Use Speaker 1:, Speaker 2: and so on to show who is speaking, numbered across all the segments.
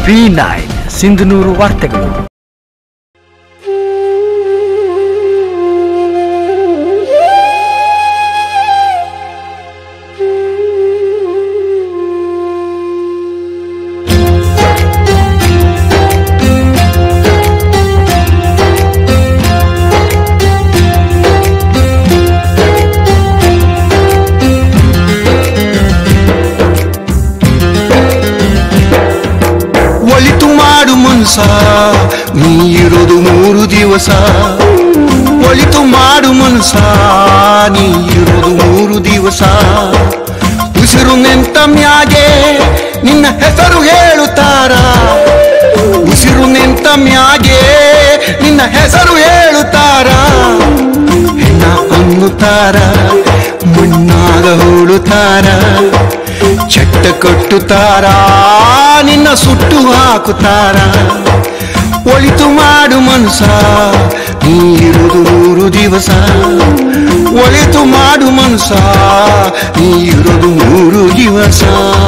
Speaker 1: V nine Sindhanur ವಾರ್ತೆಗಳು
Speaker 2: ಒಳಿತು ಮಾಡು ಮನ್ಸ ನೀ ಇರೋದು ಮೂರು ದಿವಸ ಒಳಿತು ಮಾಡು ಮನ್ಸ ನೀ ಇರೋದು ಮೂರು ದಿವಸ ಉಸಿರು ನಿಂತ ಮ್ಯಾಗೆ ನಿನ್ನ ಹೆಸರು ಹೇಳುತ್ತಾರ ಉಸಿರು ನಿಂತ ಮ್ಯಾಗೆ ನಿನ್ನ ಹೆಸರು ಹೇಳುತ್ತಾರ ಹೆಣ್ಣ ಅನ್ನುತ್ತಾರ ಮಣ್ಣಾಗ ಹೂಳುತ್ತಾರ ಚಟ್ಟ ಕಟ್ಟುತ್ತಾರ ನಿನ್ನ ಸುಟ್ಟು ಹಾಕುತ್ತಾರ ಒಳಿತು ಮಾಡು ಮನಸ ನೀ ಇರುವುದು ಮೂರು ದಿವಸ ಒಳಿತು ಮಾಡು ಮನಸ ನೀ ಇರೋದು ಮೂರು ದಿವಸ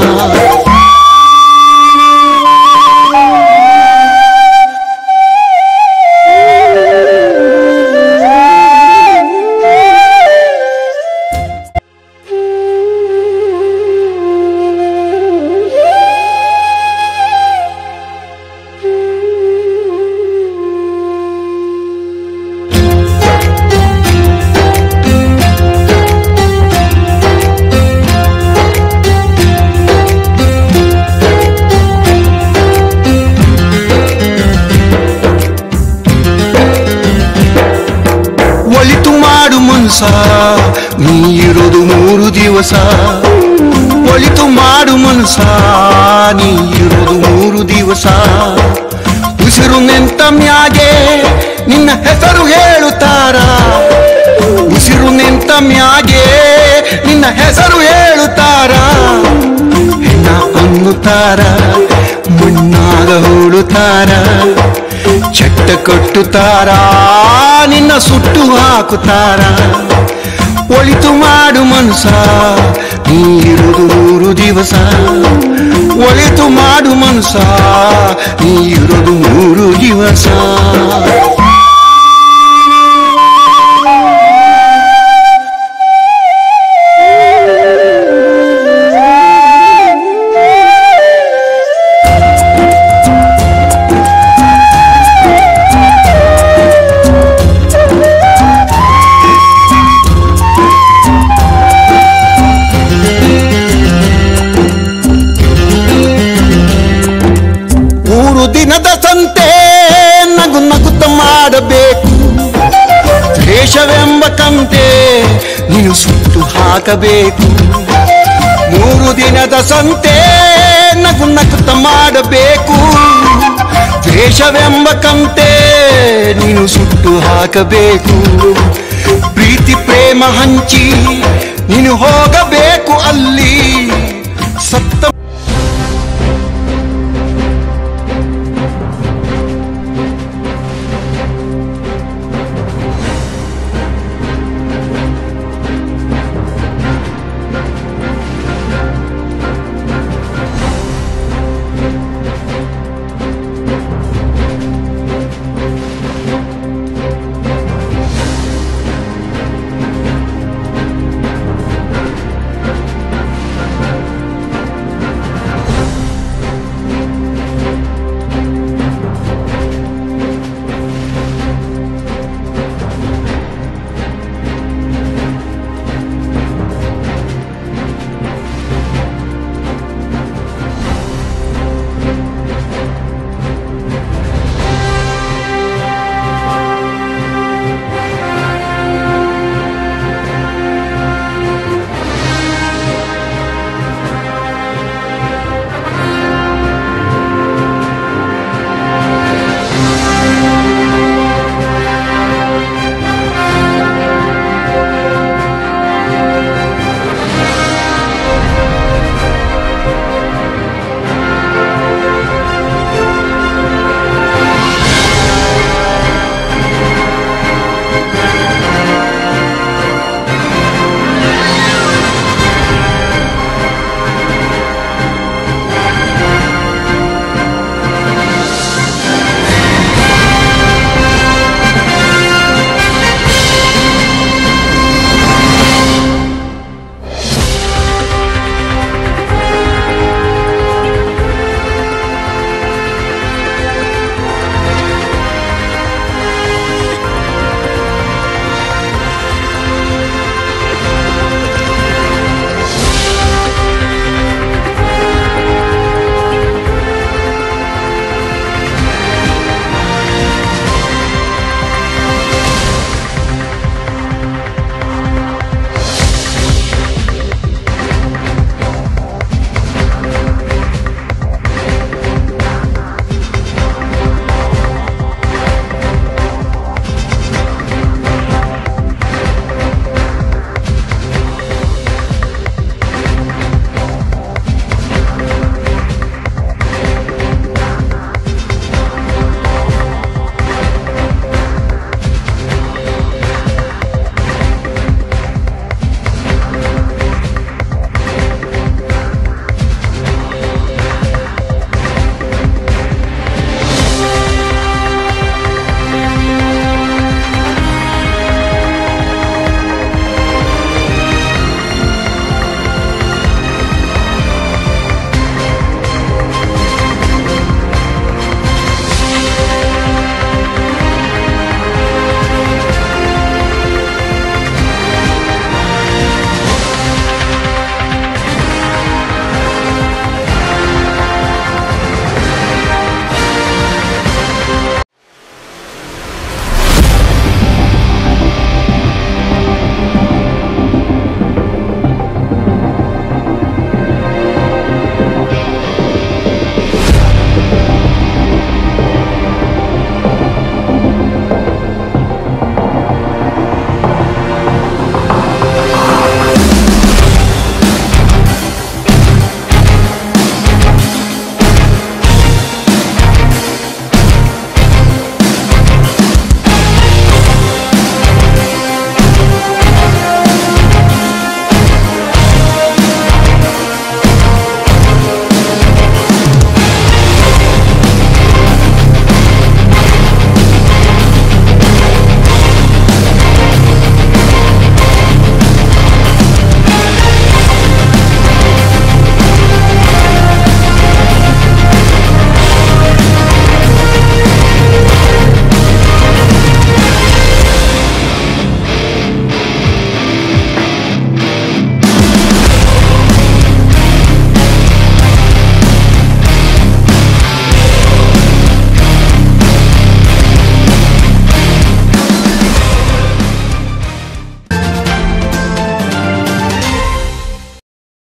Speaker 2: ಒಳಿತು ಮಾಡು ಮನ್ಸ ನೀ ಇರೋದು ಮೂರು ದಿವಸ ಒಳಿತು ಮಾಡು ಮನ್ಸ ನೀ ಇರೋದು ಮೂರು ದಿವಸ ಉಸಿರು ನಿಂತ ಮ್ಯಾಗೆ ನಿನ್ನ ಹೆಸರು ಹೇಳುತ್ತಾರ ಉಸಿರು ನಿಂತ ಮ್ಯಾಗೆ ನಿನ್ನ ಹೆಸರು ಹೇಳುತ್ತಾರ ಹೆಣ್ಣ ಅನ್ನುತ್ತಾರ ಮಣ್ಣಾಗ ಹೂಳುತ್ತಾರ ಚಟ್ಟ ಕಟ್ಟುತ್ತಾರ ನಿನ್ನ ಸುಟ್ಟು ಹಾಕುತ್ತಾರ ಒಳಿತು ಮಾಡು ಮನಸ ನೀ ಇರುವುದು ಮೂರು ದಿವಸ ಒಳಿತು ಮಾಡು ಮನಸ ನೀ ಇರೋದು ಮೂರು ದಿವಸ ಮೂರು ದಿನದ ಸಂತೆ ನಗು ನಗುತ್ತ ಮಾಡಬೇಕು ದ್ವೇಷವೆಂಬ ಕಂತೆ ನೀನು ಸುಟ್ಟು ಹಾಕಬೇಕು ಮೂರು ದಿನದ ಸಂತೆ ನಗು ನಗುತ್ತ ಮಾಡಬೇಕು ದ್ವೇಷವೆಂಬ ಕಂತೆ ನೀನು ಸುಟ್ಟು ಹಾಕಬೇಕು ಪ್ರೀತಿ ಪ್ರೇಮ ಹಂಚಿ ನೀನು ಹೋಗಬೇಕು ಅಲ್ಲಿ